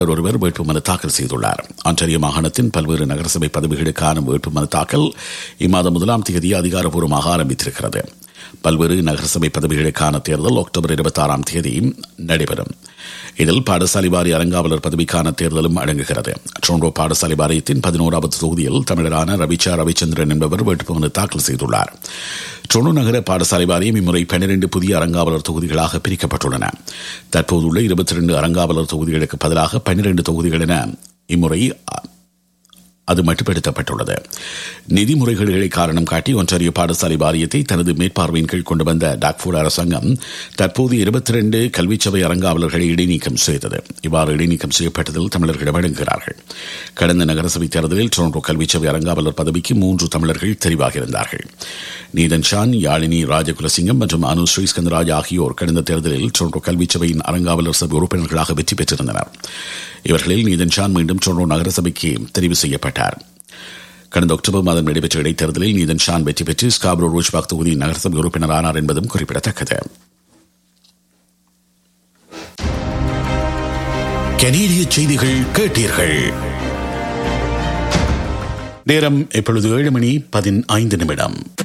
ஒருவர் வேட்புமனு தாக்கல் செய்துள்ளார் ஆன்டரிய மாகாணத்தின் பல்வேறு நகரசபை பதவிகளுக்கான வேட்புமனு தாக்கல் இம்மாதம் முதலாம் தேதி அதிகாரப்பூர்வமாக ஆரம்பித்திருக்கிறது பல்வேறு நகரசபை பதவிகளுக்கான தேர்தல் அக்டோபர் இருபத்தி ஆறாம் தேதி நடைபெறும் இதில் பாடசாலை வாரி அறங்காவலர் பதவிக்கான தேர்தலும் அடங்குகிறது ட்ரோண்டோ பாடசாலை வாரியத்தின் பதினோராவது தொகுதியில் தமிழரான ரவிச்சா ரவிச்சந்திரன் என்பவர் வேட்புமனு தாக்கல் செய்துள்ளார் ட்ரோண்டோ நகர பாடசாலை வாரியம் இம்முறை பன்னிரண்டு புதிய அறங்காவலர் தொகுதிகளாக பிரிக்கப்பட்டுள்ளன தற்போதுள்ள இருபத்தி ரெண்டு அறங்காவலர் தொகுதிகளுக்கு பதிலாக பன்னிரண்டு தொகுதிகள் என இம்முறை அது மட்டுப்படுத்தப்பட்டுள்ளது நிதி முறைகேடுகளை காரணம் காட்டி ஒன்றாரிய பாடசாலை வாரியத்தை தனது மேற்பார்வையின் கீழ் கொண்டு வந்த டாக்பூர் அரசாங்கம் தற்போது இருபத்தி ரெண்டு கல்விச்சபை அறங்காவலர்களை இடைநீக்கம் செய்தது இவ்வாறு இடைநீக்கம் செய்யப்பட்டதில் தமிழர்கள் வழங்குகிறார்கள் கடந்த நகரசபை தேர்தலில் டொரண்டோ கல்விச்சபை அறங்காவலர் பதவிக்கு மூன்று தமிழர்கள் தெரிவாகியிருந்தார்கள் நீதன் ஷான் யாழினி ராஜகுலசிங்கம் மற்றும் அனு ஸ்ரீஸ்கந்தராஜ் ஆகியோர் கடந்த தேர்தலில் டொரண்டோ கல்விச்சபையின் அறங்காவலர் சபை உறுப்பினர்களாக வெற்றி பெற்றிருந்தனர் இவர்களில் நீதன் ஷான் மீண்டும் டொரண்டோ நகரசபைக்கு தெரிவு செய்யப்பட்டார் கடந்த அக்டோபர் மாதம் நடைபெற்ற இடைத்தேர்தலில் நீதன் ஷான் வெற்றி பெற்று ஸ்காப்ரோ ரோஜ்பாக் தொகுதியின் நகரசபை உறுப்பினர் ஆனார் என்பதும் குறிப்பிடத்தக்கது கனேடிய செய்திகள் கேட்டீர்கள் நேரம் இப்பொழுது ஏழு மணி பதினைந்து நிமிடம்